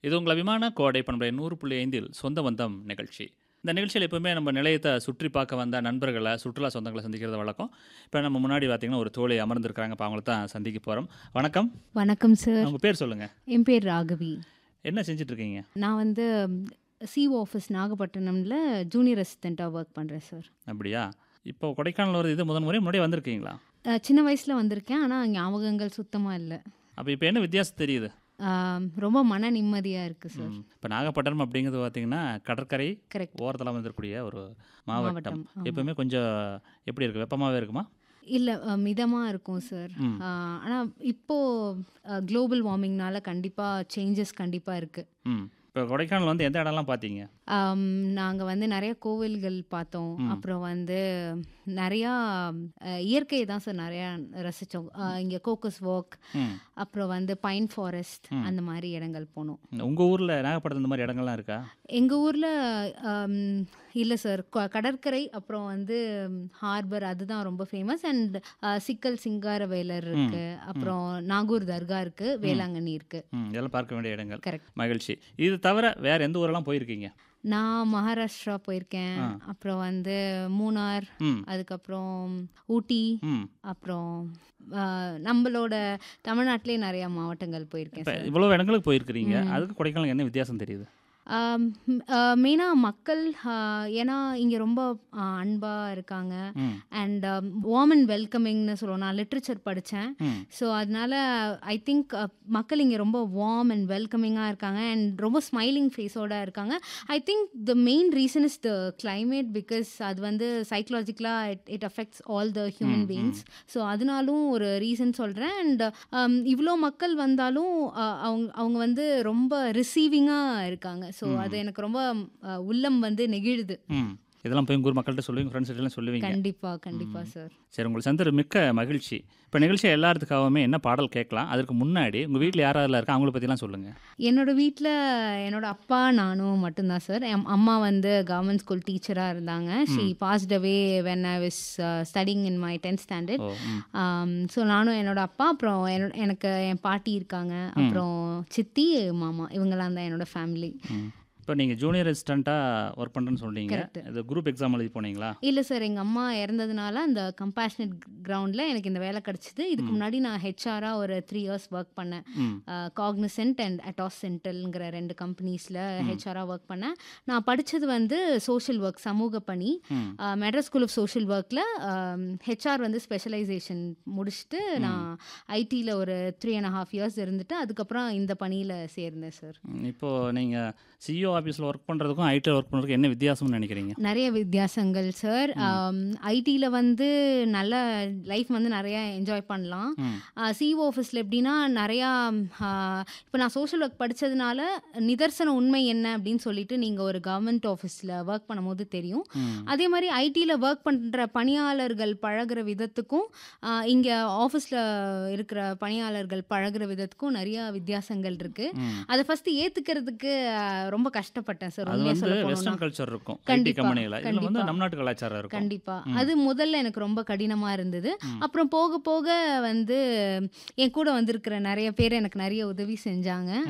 இது உங்கள் அபிமான கோடை பண்புடைய நூறு புள்ளி ஐந்தில் சொந்த பந்தம் நிகழ்ச்சி இந்த நிகழ்ச்சியில் எப்பவுமே நம்ம நிலையத்தை சுற்றி பார்க்க வந்த நண்பர்களை சுற்றுலா சொந்தங்களை சந்திக்கிறது வழக்கம் இப்போ நம்ம முன்னாடி பார்த்தீங்கன்னா ஒரு தோழி அமர்ந்திருக்கிறாங்க இப்போ அவங்கள தான் சந்திக்க போகிறோம் வணக்கம் வணக்கம் சார் அவங்க பேர் சொல்லுங்கள் என் பேர் ராகவி என்ன செஞ்சுட்டு இருக்கீங்க நான் வந்து சிஓ ஆஃபீஸ் நாகப்பட்டினம்ல ஜூனியர் அசிஸ்டண்ட்டாக ஒர்க் பண்ணுறேன் சார் அப்படியா இப்போ கொடைக்கானல் ஒரு இது முதன் முறை முன்னாடி வந்திருக்கீங்களா அஹ், சின்ன வயசில் வந்திருக்கேன் ஆனால் ஞாபகங்கள் சுத்தமாக இல்லை அப்போ இப்போ என்ன வித்தியாசம் தெரியுது ரொம்ப மன நிம்மதியாக இருக்குது சார் இப்போ நாகப்பட்டினம் அப்படிங்கிறது பார்த்தீங்கன்னா கடற்கரை கரெக்ட் ஓரத்தில் அமைந்திருக்கக்கூடிய ஒரு மாவட்டம் மாவட்டம், ஆமா. எப்பவுமே கொஞ்சம் எப்படி இருக்கு வெப்பமாகவே இருக்குமா இல்லை மிதமாக இருக்கும் சார் ம். ஆனால் இப்போது குளோபல் வார்மிங்னால கண்டிப்பாக சேஞ்சஸ் கண்டிப்பாக இருக்குது ம் இப்போ கொடைக்கானல் வந்து எந்த இடம்லாம் பார்த்தீங்க நாங்கள் வந்து நிறைய கோவில்கள் பார்த்தோம் அப்புறம் வந்து நிறையா அஹ், இயற்கையை தான் சார் நிறையா ரசித்தோம் இங்கே கோக்கஸ் வாக் ம் அப்புறம் வந்து பைன் ஃபாரஸ்ட் அந்த மாதிரி இடங்கள் போனோம் உங்கள் ஊரில் நாகப்பட்டினம் இந்த மாதிரி இடங்கள்லாம் இருக்கா எங்கள் ஊரில் இல்லை சார் கடற்கரை அப்புறம் வந்து ஹார்பர் அதுதான் ரொம்ப ஃபேமஸ் அண்ட் சிக்கல் சிங்காரவேலர் இருக்கு அப்புறம் நாகூர் தர்கா இருக்கு வேளாங்கண்ணி இருக்கு ம் இதெல்லாம் பார்க்க வேண்டிய இடங்கள் கரெக்ட் மகிழ்ச்சி இது தவிர வேற எந்த ஊரெல்லாம் போயிருக்கீங்க நான் மகாராஷ்டிரா போயிருக்கேன் அப்புறம் வந்து மூணார் ம் அதுக்கப்புறம் ஊட்டி ம் அப்புறம் அஹ், நம்மளோட தமிழ்நாட்டிலே நிறைய மாவட்டங்கள் போயிருக்கேன் இப்போ இவ்வளோ இடங்களுக்கு போயிருக்கிறீங்க அதுக்கு கொடைக்கானல் என்ன வித்தியாசம் தெரியுது மெயினாக மக்கள் ஆஹ், ஏன்னா இங்கே ரொம்ப அன்பாக இருக்காங்க ம் அண்ட் வார்ம் அண்ட் வெல்கமிங்னு சொல்லுவோம் நான் லிட்ரேச்சர் படித்தேன் ம் ஸோ அதனால ஐ திங்க் மக்கள் இங்கே ரொம்ப வார்ம் அண்ட் வெல்கமிங்காக இருக்காங்க அண்ட் ரொம்ப ஸ்மைலிங் ஃபேஸோட இருக்காங்க I think the main reason is the climate because அது வந்து சைக்கலாஜிக்கலாக it it affects all the human beings so அதனாலும் ஒரு ரீசன் சொல்கிறேன் அண்ட் இவ்வளோ மக்கள் வந்தாலும் uh, அவங்க அவங்க வந்து ரொம்ப ரிசீவிங்காக இருக்காங்க ஸோ அது எனக்கு ரொம்ப uh, உள்ளம் வந்து நெகிழுது ம் இதெல்லாம் போய் உங்கள் ஊர் மக்கள்கிட்ட சொல்லுவீங்க ஃப்ரெண்ட்ஸ் எல்லாம் சொல்லுவீங்க கண்டிப்பா கண்டிப்பா சார் சரி உங்களுக்கு சந்தர் மிக்க மகிழ்ச்சி இப்போ நிகழ்ச்சி எல்லாத்துக்காகவுமே என்ன பாடல் கேட்கலாம் அதுக்கு முன்னாடி உங்கள் வீட்டில் யாராவது இருக்கா அவங்கள பற்றிலாம் சொல்லுங்கள் என்னோட வீட்டில் என்னோட அப்பா நானும் மட்டும்தான் சார் என் அம்மா வந்து கவர்மெண்ட் ஸ்கூல் டீச்சராக இருந்தாங்க she passed away when I was studying in my tenth standard oh hmm so நானும் என்னோட அப்பா அப்புறம் என்னோட எனக்கு என் பாட்டி இருக்காங்க அப்புறம் சித்தி மாமா இவங்கெல்லாம் தான் என்னோட ஃபேமிலி ம் இப்போ நீங்கள் ஜூனியர் அசிஸ்டண்ட்டாக ஒர்க் பண்ணுறேன்னு சொல்றீங்க இது குரூப் எக்ஸாம் எழுதி போனீங்களா இல்லை சார் எங்கள் அம்மா இறந்ததுனால அந்த கம்பேஷனட் கிரவுண்டில் எனக்கு இந்த வேலை கிடச்சிது இதுக்கு முன்னாடி நான் ஹெச்ஆராக ஒரு த்ரீ இயர்ஸ் ஒர்க் பண்ணேன் ம் காக்னிசென்ட் அண்ட் அட்டாஸ் சென்டல்ங்கிற ரெண்டு கம்பெனிஸில் ஹெச்ஆராக ஒர்க் பண்ணேன் நான் படித்தது வந்து சோஷியல் ஒர்க் சமூக பணி ம். மெட்ராஸ் ஸ்கூல் ஆஃப் சோஷியல் ஒர்க்கில் ஹெச்ஆர் வந்து ஸ்பெஷலைசேஷன் முடிச்சுட்டு நான் ஐடியில் ஒரு த்ரீ அண்ட் ஹாஃப் இயர்ஸ் இருந்துட்டு அதுக்கப்புறம் இந்த பணியில் சேர்ந்தேன் சார் ம், இப்போ நீங்கள் சிஇஓ ஆஃபீஸில் ஒர்க் பண்ணுறதுக்கும் ஐடியில் ஒர்க் பண்ணுறதுக்கும் என்ன வித்தியாசம்னு நினைக்கிறீங்க நிறைய வித்தியாசங்கள் சார் ஐடியில் வந்து நல்ல லைஃப் வந்து நிறைய என்ஜாய் பண்ணலாம் ம் சிஓ ஆஃபீஸில் எப்படின்னா நிறையா இப்போ நான் சோஷியல் ஒர்க் படித்ததுனால நிதர்சன உண்மை என்ன அப்படின்னு சொல்லிட்டு நீங்கள் ஒரு கவர்மெண்ட் ஆஃபீஸில் ஒர்க் பண்ணும்போது தெரியும் ம் அதே மாதிரி ஐடியில் ஒர்க் பண்ணுற பணியாளர்கள் பழகுற விதத்துக்கும் இங்கே ஆஃபீஸில் இருக்கிற பணியாளர்கள் பழகுற விதத்துக்கும் நிறைய வித்தியாசங்கள் இருக்குது ம். அதை ஃபஸ்ட்டு ஏற்றுக்கிறதுக்கு ரொம்ப கஷ்டப்பட்டேன் சார் அது உண்மையாக வந்து சொல்ல போனோம்னா வெஸ்டர்ன் கல்ச்சர் இருக்கும் ஐடி கண்டிப்பா, கம்பெனியில் இதில் வந்து கண்டிப்பா. நம் நாட்டு கலாச்சாரம் இருக்கும் கண்டிப்பா அது முதல்ல எனக்கு ரொம்ப கடினமா இருந்தது அப்புறம் போக போக வந்து என் கூட வந்திருக்கிற நிறைய பேர் எனக்கு நிறைய உதவி செஞ்சாங்க